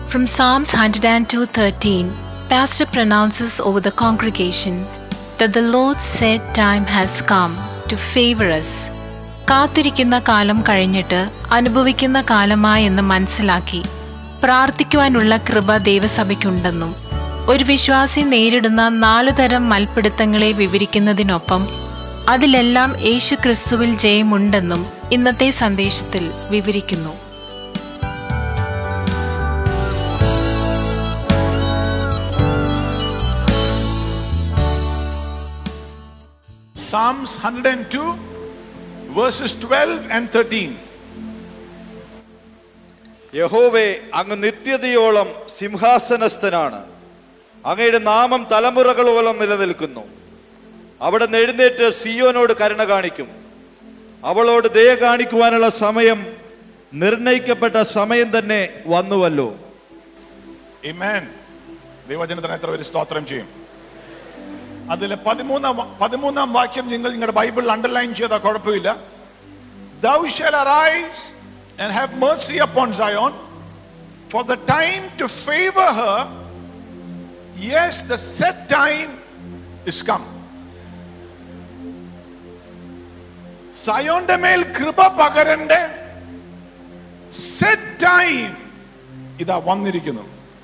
From Psalms 102:13, Pastor pronounces over the congregation that the Lord's said time has come to favor us. കാത്തിരിക്കുന്ന കാലം കഴിഞ്ഞിട്ട് അനുഭവിക്കുന്ന കാലമായി എന്ന് മനസ്സിലാക്കി പ്രാർത്ഥിക്കുവാനുള്ള കൃപ ദൈവസഭയ്ക്കുണ്ടെന്നും ഒരു വിശ്വാസി നേരിടുന്ന നാലു തരം മൽപ്പിടുത്തങ്ങളെ വിവരിക്കുന്നതിനൊപ്പം അതിലെല്ലാം യേശു ക്രിസ്തുവിൽ ജയമുണ്ടെന്നും ഇന്നത്തെ സന്ദേശത്തിൽ വിവരിക്കുന്നു Psalms 102, verses 12 and 13. യഹോവേ അങ്ങ് നിത്യതയോളം സിംഹാസനസ്ഥനാണ് അങ്ങയുടെ നാമം തലമുറകളോളം നിലനിൽക്കുന്നു അവിടെ നിന്ന് എഴുന്നേറ്റ് സിയോനോട് കരുണ കാണിക്കും അവളോട് ദയ കാണിക്കുവാനുള്ള സമയം നിർണയിക്കപ്പെട്ട സമയം തന്നെ വന്നുവല്ലോ Amen. ദൈവജനത്തിന് എത്ര പേര് സ്തോത്രം ചെയ്യും അതിലെ പതിമൂന്നാം വ- പതിമൂന്നാം വാക്യം നിങ്ങൾ നിങ്ങളുടെ ബൈബിളിൽ അണ്ടർലൈൻ ചെയ്താൽ കുഴപ്പമില്ല Thou shall arise and have mercy upon Zion, for the time to favor her, yes, the set time is come. സയോന്റെ മേൽ കൃപ പകരന്റെ സെറ്റ് ടൈം ഇതാ വന്നിരിക്കുന്നു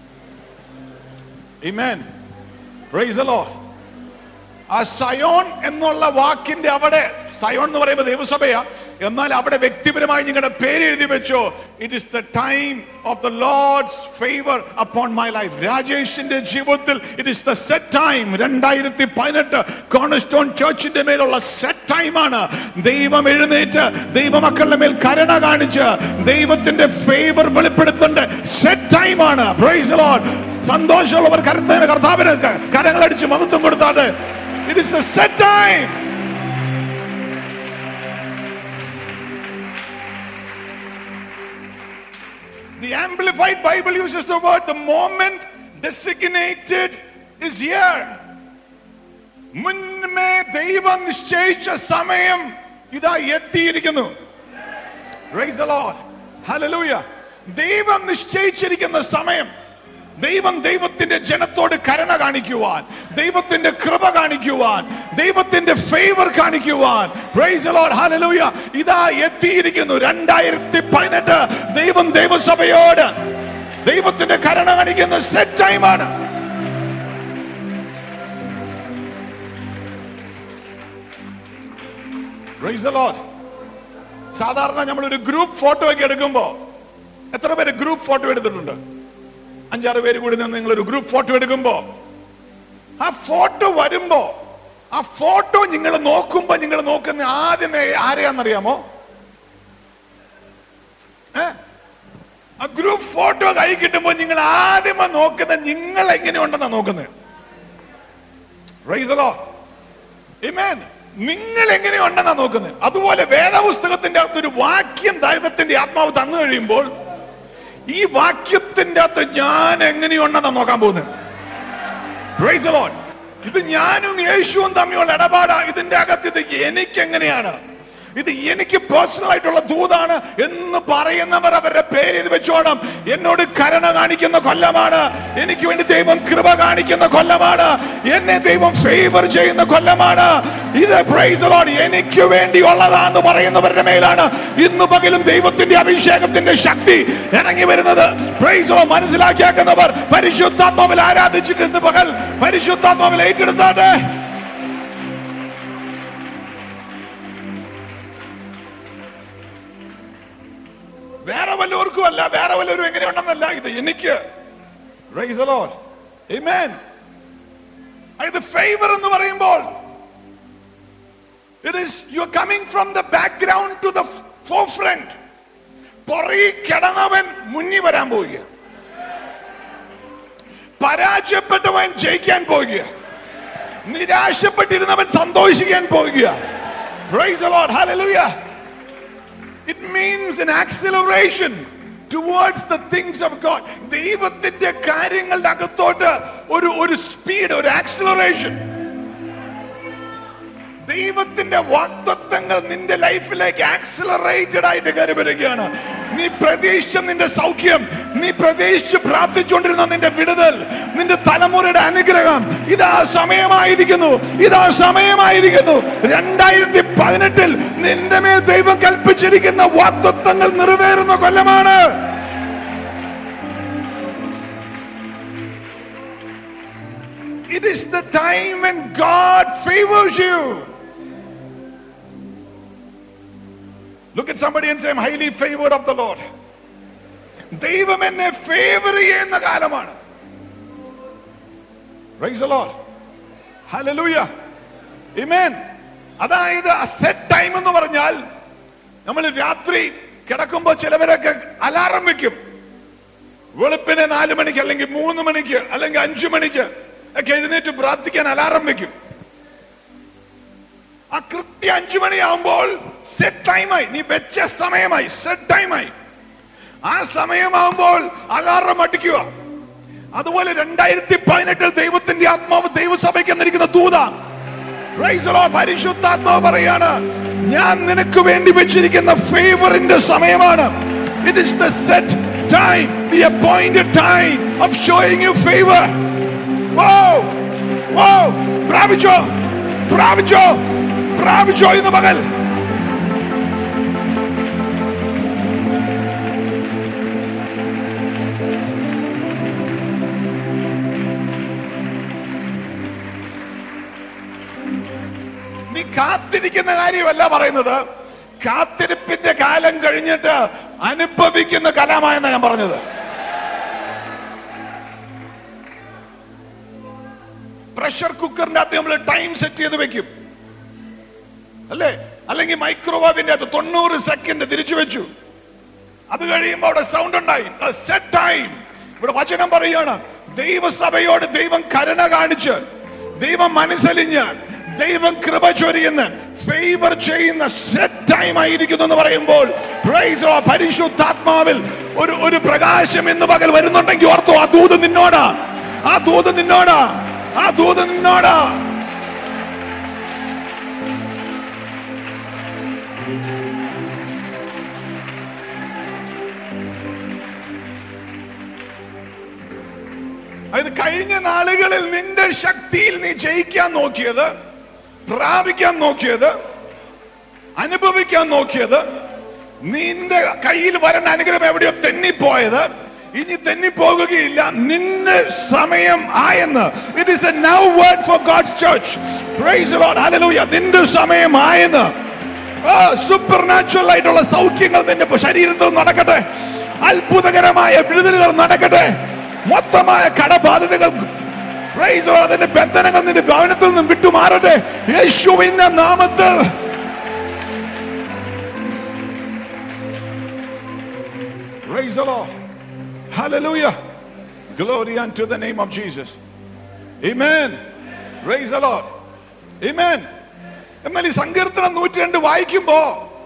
Amen. Praise the Lord. ആ സയോൺ എന്നുള്ള വാക്കിന്റെ അവിടെ സയോൺ എന്ന് പറയുമ്പോൾ ദൈവസഭയാ എന്നാൽ അവിടെ വ്യക്തിപരമായി നിങ്ങളുടെ പേര് എഴുതി വെച്ചോ it is the time of the lord's favour upon my life രാജേഷിന്റെ ജീവിതത്തിൽ it is the set time രണ്ടായിരത്തി പതിനെട്ട് കോണസ്റ്റോൺ ചർച്ചിന്റെ മേലുള്ള സെറ്റ് ടൈമാണ് ദൈവം എഴുന്നേറ്റ് ദൈവമക്കളുടെ മേൽ കരുണ കാണിച്ച് ദൈവത്തിന്റെ ഫേവർ വെളിപ്പെടുത്തേണ്ട സെറ്റ് ടൈമാണ് പ്രൈസ് ലോർഡ് സന്തോഷമുള്ളവർ കരുത്തിന് കർത്താവിന് കരങ്ങളടിച്ച് മഹത്വം കൊടുത്താട്ടെ it is a set time The Amplified Bible uses the word the moment designated is here. മുൻമേ ദൈവം നിശ്ചയിച്ച സമയം ഇതാ എത്തിയിരിക്കുന്നു Praise the Lord. Hallelujah. ദൈവം നിശ്ചയിച്ചിരിക്കുന്ന സമയം ദൈവം ദൈവത്തിന്റെ ജനത്തോട് കരുണ കാണിക്കുവാൻ ദൈവത്തിന്റെ കൃപ കാണിക്കുവാൻ ദൈവത്തിന്റെ ഫേവർ കാണിക്കുവാൻ പ്രൈസ് ലോർഡ് ഹല്ലേലൂയ ഇതാ എത്തിയിരിക്കുന്നു രണ്ടായിരത്തി പതിനെട്ട് ദൈവം ദൈവസഭയോട് ദൈവത്തിന്റെ കരുണ കാണിക്കുന്ന സെറ്റ് ടൈമാണ് പ്രൈസ് ലോർഡ് സാധാരണ നമ്മൾ ഒരു ഗ്രൂപ്പ് ഫോട്ടോ ഒക്കെ എടുക്കുമ്പോ എത്ര പേര് ഗ്രൂപ്പ് ഫോട്ടോ എടുത്തിട്ടുണ്ട് അഞ്ചാറ് പേര് കൂടി നിന്ന് നിങ്ങൾ ഒരു ഗ്രൂപ്പ് ഫോട്ടോ എടുക്കുമ്പോ ആ ഫോട്ടോ വരുമ്പോ ആ ഫോട്ടോ നിങ്ങൾ നോക്കുമ്പോ നിങ്ങൾ നോക്കുന്ന ആദ്യമേ ആരെയാന്നറിയാമോ ഏ? ആ ഗ്രൂപ്പ് ഫോട്ടോ കൈ കിട്ടുമ്പോ നിങ്ങൾ ആദ്യമേ നോക്കുന്ന നിങ്ങൾ എങ്ങനെയുണ്ടെന്നാ നോക്കുന്നത് Praise the Lord. Amen. നിങ്ങൾ എങ്ങനെയുണ്ടെന്നാ നോക്കുന്നത് അതുപോലെ വേദപുസ്തകത്തിന്റെ അകത്തൊരു വാക്യം ദൈവത്തിന്റെ ആത്മാവ് തന്നു കഴിയുമ്പോൾ ഈ വാക്യത്തിന്റെ അകത്ത് ഞാൻ എങ്ങനെയുണ്ടെന്നാ നോക്കാൻ പോകുന്നത് Praise the Lord. ഇത് ഞാനും യേശുവും തമ്മിലുള്ള ഇടപാടാ ഇതിന്റെ അകത്ത് ഇത് എനിക്ക് എങ്ങനെയാണ് ഇത് എനിക്ക് പേഴ്സണൽ ആയിട്ടുള്ള ദൂതാണ് എന്ന് പറയുന്നവർ അവരുടെ പേര് ഇത് വെച്ചോണം എന്നോട് കരുണ കാണിക്കുന്ന കൊല്ലമാണ് എനിക്ക് വേണ്ടി ദൈവം കൃപ കാണിക്കുന്ന കൊല്ലമാണ് എന്നെ ദൈവം ഫേവർ ചെയ്യുന്ന കൊല്ലമാണ് ഇത് പ്രൈസ് ലോഡ് എനിക്ക് വേണ്ടിയുള്ളതാന്ന് പറയുന്നവരുടെ മേലാണ് ഇന്ന് പകലും ദൈവത്തിന്റെ അഭിഷേകത്തിന്റെ ശക്തി ഇറങ്ങി വരുന്നത് പ്രൈസ് മനസ്സിലാക്കിയാക്കുന്നവർ പരിശുദ്ധാത്മാവിൽ ആരാധിച്ചിട്ട് ഇന്ന് പകൽ പരിശുദ്ധാത്മാവിൽ ഏറ്റെടുത്താട്ടെ വേറെ വല്ലവർക്കും അല്ല വേറെ വല്ലവരും എങ്ങനെയുണ്ടെന്നല്ല ഇത് എനിക്ക് Praise the Lord. Amen. ഇത് ഫേവർ എന്ന് പറയുമ്പോൾ it is you are coming from the background to the forefront പുറകെ കിടന്നവൻ മുന്നിൽ വരാൻ പോവുക പരാജയപ്പെട്ടവൻ ജയിക്കാൻ പോവുക നിരാശപ്പെട്ടിരുന്നവൻ സന്തോഷിക്കാൻ പോവുക Praise the Lord. Hallelujah. It means an acceleration towards the things of God. ദൈവത്തിന്റെ കാര്യങ്ങളുടെ അകത്തോട്ട് ഒരു ഒരു സ്പീഡ് ഒരു ആക്സിലറേഷൻ ദൈവത്തിന്റെ വാക്തത്വങ്ങൾ നിന്റെ ലൈഫിലേക്ക് ആക്സിലറേറ്റഡ് ആയിട്ട് കയറി വരികയാണ് നീ പ്രതീക്ഷിച്ച നിന്റെ സൗഖ്യം നീ പ്രതീക്ഷിച്ച് പ്രാർത്ഥിച്ചുകൊണ്ടിരുന്ന നിന്റെ വിടുതൽ നിന്റെ തലമുറയുടെ അനുഗ്രഹം ഇതാ സമയമായിരിക്കുന്നു ഇതാ സമയമായിരിക്കുന്നു രണ്ടായിരത്തി പതിനെട്ടിൽ നിന്റെ മേൽ ദൈവം കൽപ്പിച്ചിരിക്കുന്ന വാക്തത്വങ്ങൾ നിറവേറുന്ന കൊല്ലമാണ് It is the time when God favors you. Look at somebody and say, I'm highly favored of the Lord. ദൈവം എന്നെ ഫേവർ ചെയ്യുന്ന കാലമാണ് Praise the Lord. Hallelujah. Amen. അതായത് സെറ്റ് ടൈം എന്ന് പറഞ്ഞാൽ നമ്മൾ രാത്രി കിടക്കുമ്പോൾ ചിലവരൊക്കെ അലാറം വെക്കും വെളുപ്പിന് നാല് മണിക്ക് അല്ലെങ്കിൽ മൂന്ന് മണിക്ക് അല്ലെങ്കിൽ അഞ്ചു മണിക്ക് ഒക്കെ എഴുന്നേറ്റ് പ്രാർത്ഥിക്കാൻ അലാറം വെക്കും ആ കൃത്യ അഞ്ചു മണിയാവുമ്പോൾ സെറ്റ് ടൈമായി നീ വെച്ച സമയമായി സെറ്റ് ടൈമായി ആ സമയമാവുമ്പോൾ അലാറം അടിക്കുക അതുപോലെ രണ്ടായിരത്തി പതിനെട്ടിൽ ദൈവത്തിന്റെ ആത്മാവ് ദൈവസഭയ്ക്ക് എന്നിരിക്കുന്ന ദൂത Praise the Lord. പരിശുദ്ധാത്മാവ് പറയാണ് ഞാൻ നിനക്ക് വേണ്ടി വെച്ചിരിക്കുന്ന ഫേവറിന്റെ സമയമാണ് it is the set time the appointed time of showing you favour ഓ ഓ പ്രാപിച്ചോ പ്രാപിച്ചോ പ്രാപിച്ചോ ഇന്ന് പകൽ നീ കാത്തിരിക്കുന്ന കാര്യമല്ല പറയുന്നത് കാത്തിരിപ്പിന്റെ കാലം കഴിഞ്ഞിട്ട് അനുഭവിക്കുന്ന കലമായെന്നാ ഞാൻ പറഞ്ഞത് പ്രഷർ കുക്കറിന്റെ അകത്ത് നമ്മൾ ടൈം സെറ്റ് ചെയ്ത് വെക്കും അല്ലേ അല്ലെങ്കിൽ മൈക്രോവേവിന്റെ അകത്ത് തൊണ്ണൂറ് സെക്കൻഡ് തിരിച്ചു വെച്ചു അത് കഴിയുമ്പോൾ അവിടെ സൗണ്ട് ഉണ്ടായി സെറ്റ് ടൈം ഇവിടെ വചനം പറയുകയാണ് ദൈവസഭയോട് ദൈവം കരുണ കാണിച്ച് ദൈവം മനസ്സലിഞ്ഞ് ദൈവം കൃപ ചൊരിയുന്ന ഫേവർ ചെയ്യുന്ന സെറ്റ് ടൈം ആയിരിക്കുന്നു എന്ന് പറയുമ്പോൾ praise the Lord, പരിശുദ്ധാത്മാവിൽ ഒരു ഒരു പ്രകാശം എന്ന് പകൽ വരുന്നുണ്ടെങ്കിൽ ഓർത്തോ ആ ദൂത് നിന്നോടാ ആ ദൂത് നിന്നോടാ ആ ദൂത് നിന്നോടാ അത് കഴിഞ്ഞ നാളുകളിൽ നിന്റെ ശക്തിയിൽ നീ ജയിക്കാൻ നോക്കിയത് പ്രാപിക്കാൻ നോക്കിയത് അനുഭവിക്കാൻ നോക്കിയത് നിന്റെ കയ്യിൽ വരേണ്ട അനുഗ്രഹം എവിടെയോ തെന്നിപ്പോയത് ഇനി തെന്നിപ്പോകുകയില്ല നിന്റെ സമയം ആയെന്ന് it is a now word for God's church praise Lord hallelujah നിന്റെ സമയം ആയെന്ന് സൂപ്പർ നാച്ചുറൽ ആയിട്ടുള്ള സൗഖ്യങ്ങൾ നിന്റെ ശരീരത്തിൽ നടക്കട്ടെ അത്ഭുതകരമായ വിടുതലുകൾ നടക്കട്ടെ മൊത്തമായ കടബാധ്യതകൾ Praise the Lord. അതിന്റെ ബന്ധനങ്ങൾ നിന്റെ ഭവനത്തിൽ നിന്നും വിട്ടുമാറട്ടെ യേശുവിന്റെ നാമത്തിൽ Praise the Lord. Hallelujah. Glory unto the name of Jesus. Amen. Praise the Lord. Amen. എന്നാൽ ഈ സങ്കീർത്തനം നൂറ്റി രണ്ട് വായിക്കുമ്പോ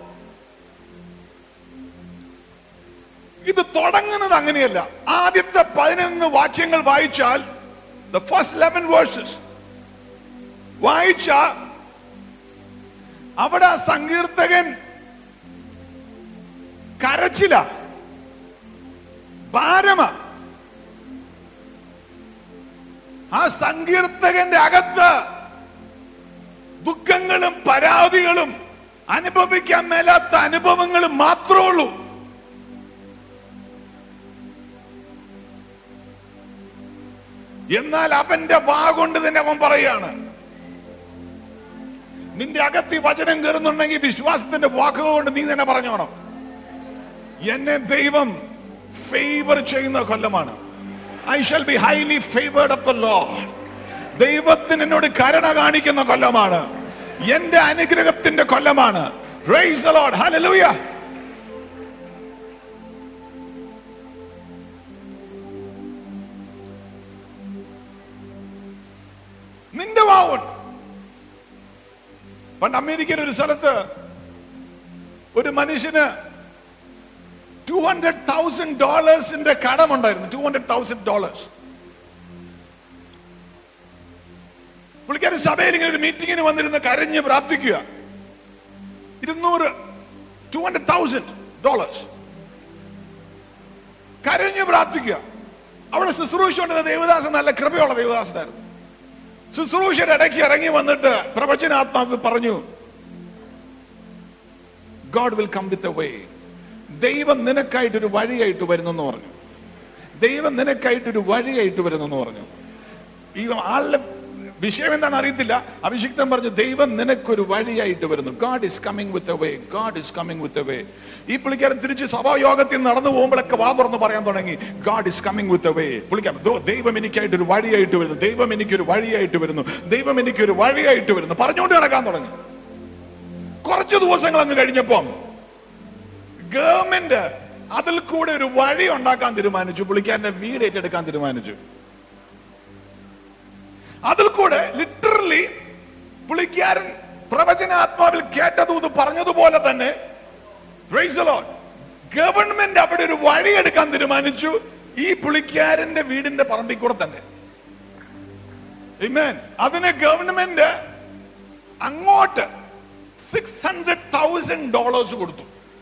ഇത് തുടങ്ങുന്നത് അങ്ങനെയല്ല ആദ്യത്തെ പതിനൊന്ന് വാക്യങ്ങൾ വായിച്ചാൽ ദ ഫസ്റ്റ് ലെവൻ വേഴ്സസ് വായിച്ച അവിടെ ആ സങ്കീർത്തകൻ കരച്ചില ഭാരമ ആ സങ്കീർത്തകന്റെ അകത്ത് ദുഃഖങ്ങളും പരാതികളും അനുഭവിക്കാൻ മേലാത്ത അനുഭവങ്ങളും മാത്രമേ ഉള്ളൂ എന്നാൽ അവന്റെ വാ കൊണ്ട് തന്നെ അവൻ പറയാണ് നിന്റെ അകത്ത് ഈ വചനം കയറുന്നുണ്ടെങ്കിൽ വിശ്വാസത്തിന്റെ വാക്കുകൾ കൊണ്ട് നീ തന്നെ പറഞ്ഞോണം എന്നെ ദൈവം ഫേവർ ചെയ്യുന്ന കൊല്ലമാണ് I shall be highly favoured of the Lord ദൈവത്തിന് എന്നോട് കരുണ കാണിക്കുന്ന കൊല്ലമാണ് എന്റെ അനുഗ്രഹത്തിന്റെ കൊല്ലമാണ് Praise the Lord. Hallelujah. നിന്റെ വാവുണ്ട് പണ്ട് അമേരിക്കയിൽ ഒരു സ്ഥലത്ത് ഒരു മനുഷ്യന് ടു ഹൺഡ്രഡ് തൗസൻഡ് ഡോളേഴ്സിന്റെ കടമുണ്ടായിരുന്നു ടു ഹൺഡ്രഡ് തൗസൻഡ് ഡോളേഴ്സ് പുള്ളിക്കാരൻ സഭയിൽ ഇങ്ങനെ ഒരു മീറ്റിങ്ങിന് വന്നിരുന്ന് കരഞ്ഞ് പ്രാർത്ഥിക്കുക ഇരുന്നൂറ് ടു ഹൺഡ്രഡ് തൗസൻഡ് ഡോളേഴ്സ് കരഞ്ഞു പ്രാർത്ഥിക്കുക അവിടെ ശുശ്രൂഷ കൊണ്ടിരുന്ന ദേവദാസൻ നല്ല കൃപയുള്ള ദേവദാസനായിരുന്നു ശുശ്രൂഷയുടെ ഇടയ്ക്ക് ഇറങ്ങി വന്നിട്ട് പ്രവചനാത്മാവ് പറഞ്ഞു God will come with a way ദൈവം നിനക്കായിട്ടൊരു വഴിയായിട്ട് വരുന്നു എന്ന് പറഞ്ഞു ദൈവം നിനക്കായിട്ടൊരു വഴിയായിട്ട് വരുന്നു എന്ന് പറഞ്ഞു ഈ ആളുടെ വിഷയം എന്താണെന്ന് അറിയത്തില്ല അഭിഷിക്തൻ പറഞ്ഞു ദൈവം നിനക്കൊരു വഴിയായിട്ട് വരുന്നു God is coming with a way God is coming with a way ഈ പുള്ളിക്കാരൻ തിരിച്ച് സഭായോഗത്തിൽ നടന്നു പോകുമ്പോഴൊക്കെ വാ തുറന്ന് പറയാൻ തുടങ്ങി God is coming with a way പുള്ളിക്കാരൻ "ദോ, ദൈവം എനിക്കായിട്ട് ഒരു വഴിയായിട്ട് വരുന്നു ദൈവം എനിക്കൊരു വഴിയായിട്ട് വരുന്നു ദൈവം എനിക്കൊരു വഴിയായിട്ട് വരുന്നു പറഞ്ഞുകൊണ്ട് നടക്കാൻ തുടങ്ങി കുറച്ച് ദിവസങ്ങൾ അങ്ങ് കഴിഞ്ഞപ്പം ഗവൺമെന്റ് അതിൽ കൂടെ ഒരു വഴി ഉണ്ടാക്കാൻ തീരുമാനിച്ചു പുള്ളിക്കാരന്റെ വീട് ഏറ്റെടുക്കാൻ തീരുമാനിച്ചു അതിൽ കൂടെ ലിറ്ററലി പുള്ളിക്കാരൻ പ്രവചനാത്മാവിൽ കേട്ടതും ഇത് പറഞ്ഞതുപോലെ തന്നെ praise the Lord. ഗവൺമെന്റ് അവിടെ ഒരു വഴി എടുക്കാൻ തീരുമാനിച്ചു ഈ പുള്ളിക്കാരന്റെ വീടിന്റെ പറമ്പിൽ കൂടെ തന്നെ Amen. അതിന് ഗവൺമെന്റ് അങ്ങോട്ട് സിക്സ് ഹൺഡ്രഡ് തൗസൻഡ് ഡോളേഴ്സ് കൊടുത്തു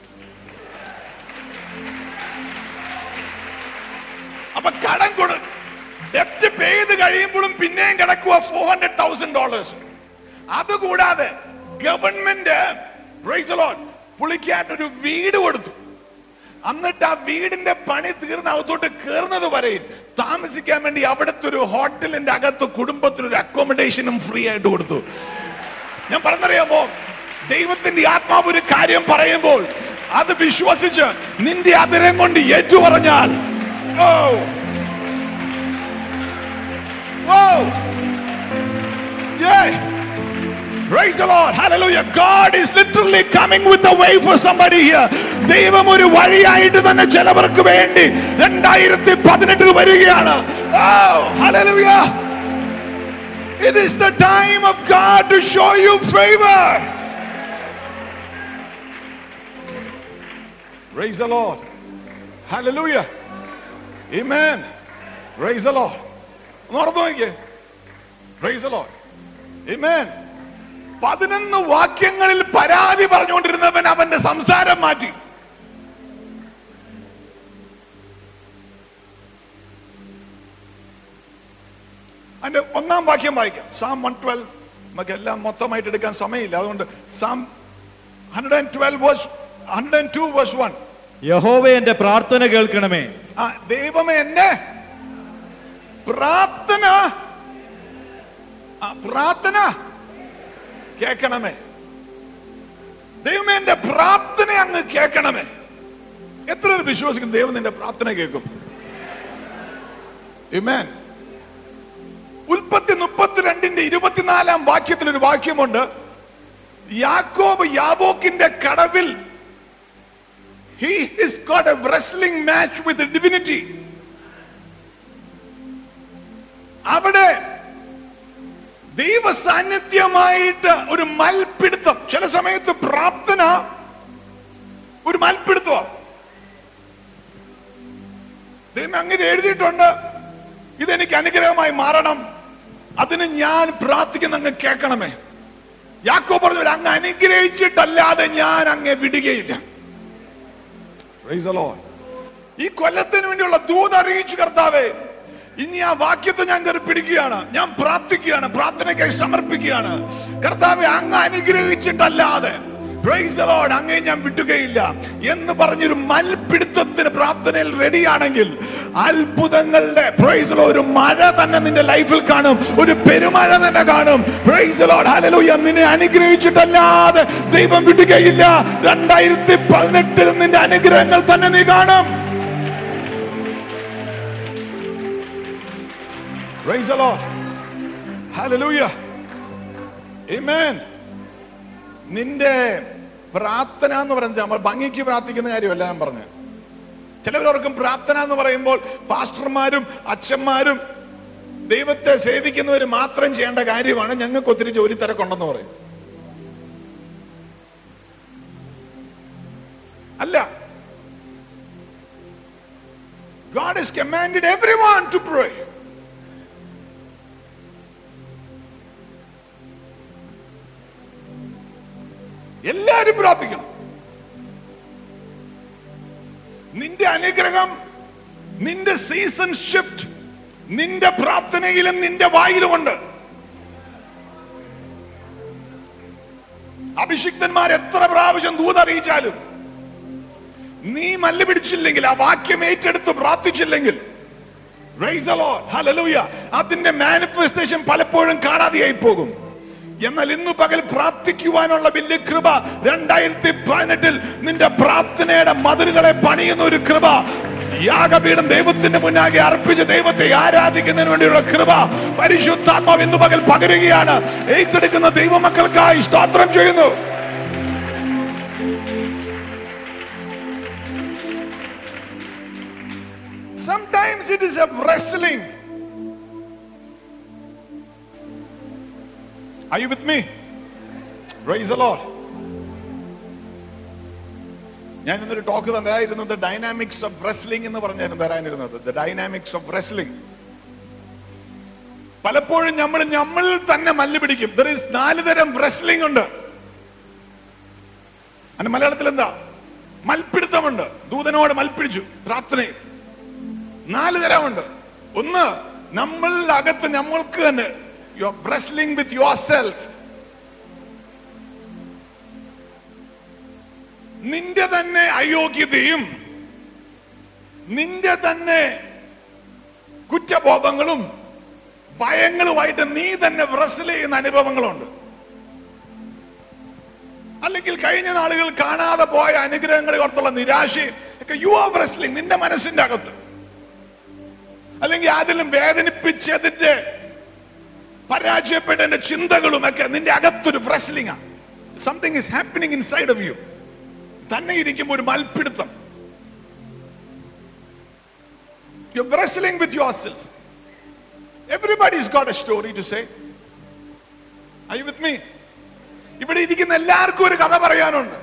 അപ്പൊ കടം കൊടു ഡെപ്റ്റ് പേ ചെയ്ത് കഴിയുമ്പോഴും പിന്നെയും കിടക്കുക ഫോർ ഹൺഡ്രഡ് തൗസൻഡ് ഡോളേഴ്സ് അതുകൂടാതെ ഗവൺമെന്റ് പുള്ളിക്കാരൻ ഒരു വീട് കൊടുത്തു എന്നിട്ട് ആ വീടിന്റെ പണി തീർന്ന് അകത്തോട്ട് കയറുന്നത് വരെയും താമസിക്കാൻ വേണ്ടി അവിടുത്തെ ഒരു ഹോട്ടലിന്റെ അകത്ത് കുടുംബത്തിന് ഒരു അക്കോമഡേഷനും ഫ്രീ ആയിട്ട് കൊടുത്തു ഞാൻ പറഞ്ഞറിയാമോ ദൈവത്തിന്റെ ആത്മാവ് ഒരു കാര്യം പറയുമ്പോൾ അത് വിശ്വസിച്ച് നിന്റെ അതിരം കൊണ്ട് ഏറ്റു പറഞ്ഞാൽ ഓ ഓ Yeah. Praise the Lord. Hallelujah. God is literally coming with a way for somebody here. ദൈവം ഒരു വഴിയായിട്ട് തന്നെ ചിലവർക്ക് വേണ്ടി രണ്ടായിരത്തി പതിനെട്ടിൽ വരികയാണ് Oh, hallelujah. It is the time of God to show you favor. Praise the Lord. Hallelujah. Amen. Praise the Lord. ഒന്ന് ഓർത്ത് നോക്കിയേ Praise the Lord. Amen. പതിനൊന്ന് വാക്യങ്ങളിൽ പരാതി പറഞ്ഞുകൊണ്ടിരുന്നവൻ അവന്റെ സംസാരം മാറ്റി അതിന്റെ ഒന്നാം വാക്യം വായിക്കാം സാം വൺ ട്വൽവ് നമുക്ക് എല്ലാം മൊത്തമായിട്ട് എടുക്കാൻ സമയമില്ല അതുകൊണ്ട് psalm hundred and twelve verse hundred and two verse one യഹോവ എന്റെ പ്രാർത്ഥന കേൾക്കണമേ ആ ദൈവമേ എന്നെ പ്രാർത്ഥന ആ, പ്രാർത്ഥന കേൾക്കണമേ ദൈവമേ എന്റെ പ്രാർത്ഥന അങ്ങ് കേൾക്കണമേ എത്ര പേർ വിശ്വസിക്കും ദൈവം നിന്റെ പ്രാർത്ഥന കേൾക്കും Amen. ഉൽപ്പത്തി മുപ്പത്തിരണ്ടിന്റെ ഇരുപത്തിനാലാം വാക്യത്തിൽ ഒരു വാക്യമുണ്ട് യാക്കോബ് യാബോക്കിന്റെ കടവിൽ he has got a wrestling match with the divinity അവിടെ ദൈവ സാന്നിധ്യമായിട്ട് ഒരു മൽപിടുത്തം ചില സമയത്ത് പ്രാർത്ഥന ഒരു മൽപിടുത്തമാ ദൈവം അങ്ങനെ എഴുതിയിട്ടുണ്ട് ഇതെനിക്ക് അനുഗ്രഹമായി മാറണം അതിന് ഞാൻ പ്രാർത്ഥിക്കുന്ന അങ്ങ് കേൾക്കണമേ യാക്കോ പറഞ്ഞു അങ്ങ് അനുഗ്രഹിച്ചിട്ടല്ലാതെ ഞാൻ അങ്ങെ വിടുകയില്ല Praise the Lord. ഈ കൊല്ലത്തിന് വേണ്ടിയുള്ള ദൂത് അറിയിച്ചു കർത്താവേ ഇനി ആ വാക്യത്തെ ഞാൻ കയറി പിടിക്കുകയാണ് ഞാൻ പ്രാർത്ഥിക്കുകയാണ് പ്രാർത്ഥനയ്ക്കായി സമർപ്പിക്കുകയാണ് കർത്താവെ അങ്ങ് അനുഗ്രഹിച്ചിട്ടല്ലാതെ Praise the Lord. അങ്ങേ ഞാൻ വിട്ടുകയില്ല എന്ന് പറഞ്ഞൊരു മൽപിടുത്തത്തിന് പ്രാർത്ഥനയിൽ റെഡിയാണെങ്കിൽ അത്ഭുതങ്ങളുടെ Praise the Lord. ഒരു മഴ തന്നെ നിന്റെ ലൈഫിൽ കാണും ഒരു പെരുമഴ തന്നെ കാണും Praise the Lord. Hallelujah. നിന്നെ അനുഗ്രഹിച്ചിട്ടല്ലാതെ ദൈവം വിടുകയില്ല രണ്ടായിരത്തി പതിനെട്ടിൽ നിന്റെ അനുഗ്രഹങ്ങൾ തന്നെ നീ കാണും Praise the Lord. Hallelujah. Amen. നിന്റെ പ്രാർത്ഥന എന്ന് പറയുന്നത് നമ്മൾ ഭംഗിക്ക് പ്രാർത്ഥിക്കുന്ന കാര്യമല്ല ഞാൻ പറഞ്ഞത് ചിലവരോർക്കും പ്രാർത്ഥന എന്ന് പറയുമ്പോൾ പാസ്റ്റർമാരും അച്ഛന്മാരും ദൈവത്തെ സേവിക്കുന്നവർ മാത്രം ചെയ്യേണ്ട കാര്യമാണ് ഞങ്ങൾക്ക് ഒത്തിരി ജോലി തിരക്കുണ്ടെന്ന് പറയും അല്ല God has commanded everyone to pray. എല്ലാരും പ്രാർത്ഥിക്കണം നിന്റെ അനുഗ്രഹം നിന്റെ സീസൺ ഷിഫ്റ്റ് നിന്റെ പ്രാർത്ഥനയിലും നിന്റെ വായിലുമുണ്ട് അഭിഷിക്തന്മാർ എത്ര പ്രാവശ്യം ദൂതറിയിച്ചാലും നീ മല്ല് പിടിച്ചില്ലെങ്കിൽ ആ വാക്യം ഏറ്റെടുത്ത് പ്രാർത്ഥിച്ചില്ലെങ്കിൽ Praise the Lord. Hallelujah. അതിന്റെ മാനിഫെസ്റ്റേഷൻ പലപ്പോഴും കാണാതെയായി പോകും എന്നാൽ ഇന്ന് പകൽ പ്രാർത്ഥിക്കുവാനുള്ള വലിയ കൃപ രണ്ടായിരത്തി പതിനെട്ടിൽ നിന്റെ പ്രാർത്ഥനയുടെ മതിലുകളെ പണിയുന്ന ഒരു കൃപ യാഗപീഠം ദൈവത്തിന്റെ മുന്നാകെ അർപ്പിച്ച് ദൈവത്തെ ആരാധിക്കുന്നതിന് വേണ്ടിയുള്ള കൃപ പരിശുദ്ധാത്മാവ് ഇന്ന് പകൽ പകരുകയാണ് ഏറ്റെടുക്കുന്ന ദൈവമക്കൾക്കായി സ്തോത്രം ചെയ്യുന്നു Sometimes it is a wrestling. Are you with me? Praise the Lord. ഞാൻ ഇന്നൊരു ടോക്ക് തരായിരുന്നത് ഡൈനാമിക്സ് ഓഫ് റെസ്ലിംഗ് എന്ന് പറഞ്ഞായിരുന്നു തരാനിരുന്നത് ദ ഡൈനാമിക്സ് ഓഫ് റെസ്ലിംഗ് പലപ്പോഴും നമ്മൾ നമ്മളിൽ തന്നെ മല്ല് പിടിക്കും ദർ ഇസ് നാല് തരം റെസ്ലിംഗ് ഉണ്ട് അതിന് മലയാളത്തിൽ എന്താ മൽപ്പിടുത്തമുണ്ട് ദൂതനോട് മൽപ്പിടിച്ചു പ്രാർത്ഥനയിൽ നാല് തരമുണ്ട് ഒന്ന് നമ്മളുടെ അകത്ത് നമ്മൾക്ക് തന്നെ you are wrestling with your self നിന്റെ തന്നെ അയോഗ്യതയും നിന്റെ തന്നെ കുറ്റബോധങ്ങളും ഭയങ്ങളുമായിട്ട് നീ തന്നെ വ്രസൽ ചെയ്യുന്ന അനുഭവങ്ങളുണ്ട് അല്ലെങ്കിൽ കഴിഞ്ഞ നാളുകൾ കാണാതെ പോയ അനുഗ്രഹങ്ങളെ ഓർത്തുള്ള നിരാശയും ഒക്കെ യു ആർ വ്രസ്ലിംഗ് നിന്റെ മനസ്സിന്റെ അകത്ത് അല്ലെങ്കിൽ അതിലും വേദനിപ്പിച്ചതിന്റെ പരാജയപ്പെട്ടതിന്റെ ചിന്തകളും ഒക്കെ നിന്റെ അകത്തൊരു wrestling something is happening in side of you തന്നെ ഇരിക്കുമ്പോൾ ഒരു മൽപ്പിടുത്തം you wrestling with your self everybody's got a story to say I with me ഇവിടെ ഇരിക്കുന്ന എല്ലാവർക്കും ഒരു കഥ പറയാനുണ്ട്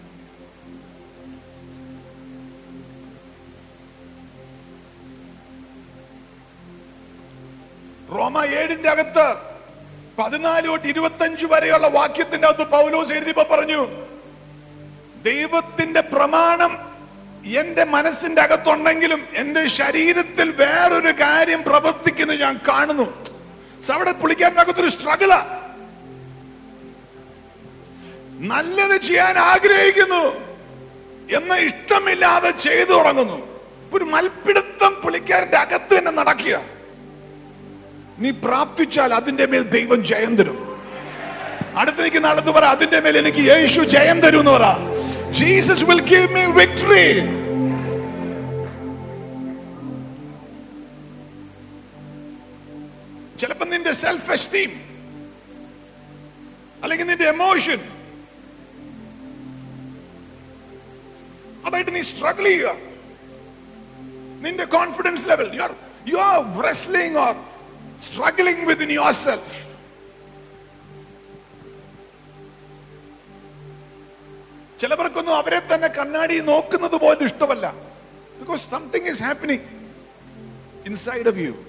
റോമ ഏഴിന്റെ അകത്ത് പതിനാല് തൊട്ട് ഇരുപത്തഞ്ച് വരെയുള്ള വാക്യത്തിന്റെ അകത്ത് പൗലോസ് എഴുതിയപ്പോ പറഞ്ഞു ദൈവത്തിന്റെ പ്രമാണം എന്റെ മനസ്സിന്റെ അകത്തുണ്ടെങ്കിലും എന്റെ ശരീരത്തിൽ വേറൊരു കാര്യം പ്രവർത്തിക്കുന്നു ഞാൻ കാണുന്നു So അവിടെ പുള്ളിക്കാരനകത്തൊരു സ്ട്രഗിളാ നല്ലത് ചെയ്യാൻ ആഗ്രഹിക്കുന്നു എന്ന ഇഷ്ടമില്ലാതെ ചെയ്തു തുടങ്ങുന്നു ഒരു മൽപ്പിടുത്തം പുള്ളിക്കാരന്റെ അകത്ത് തന്നെ നടക്കുക നീ പ്രാർത്ഥിച്ചാൽ അതിന്റെ മേൽ ദൈവം ജയം തരും അടുത്ത് നിൽക്കുന്ന ആളത്ത് പറ അതിന്റെ മേൽ എനിക്ക് യേശു ജയം തരും എന്ന് പറ Jesus will give me victory ചിലപ്പോ നിന്റെ സെൽഫ് എസ്റ്റീം അല്ലെങ്കിൽ നിന്റെ എമോഷൻ അതായിട്ട് നീ സ്ട്രഗിൾ ചെയ്യുക നിന്റെ confidence level you are you are wrestling or struggling within yourself ചിലവർക്കൊന്നും അവരെ തന്നെ കണ്ണാടി നോക്കുന്നത് പോലും ഇഷ്ടമല്ല because something is happening inside of you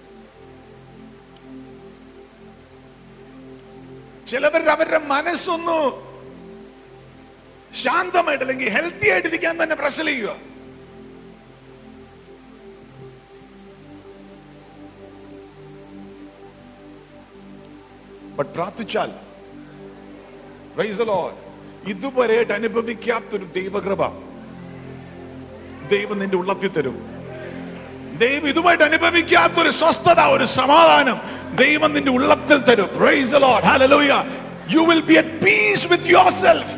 ചിലവർ അവരുടെ മനസ്സൊന്ന് ശാന്തമായിട്ട് അല്ലെങ്കിൽ ഹെൽത്തി ആയിട്ടിരിക്കാൻ തന്നെ പ്രശ്നം ചെയ്യുക ബട്ട് പ്രാർത്ഥിച്ചാൽ Praise the Lord. ഇതുവരെയായിട്ട് അനുഭവിക്കാത്തൊരു ദൈവകൃപ ദൈവം നിന്റെ ഉള്ളത്തിൽ തരും ദൈവം ഇതുമായിട്ട് അനുഭവിക്കാത്തൊരു സ്വസ്ഥത ഒരു സമാധാനം ദൈവം നിന്റെ ഉള്ളത്തിൽ തരും Praise the Lord. Hallelujah. You will be at peace with yourself.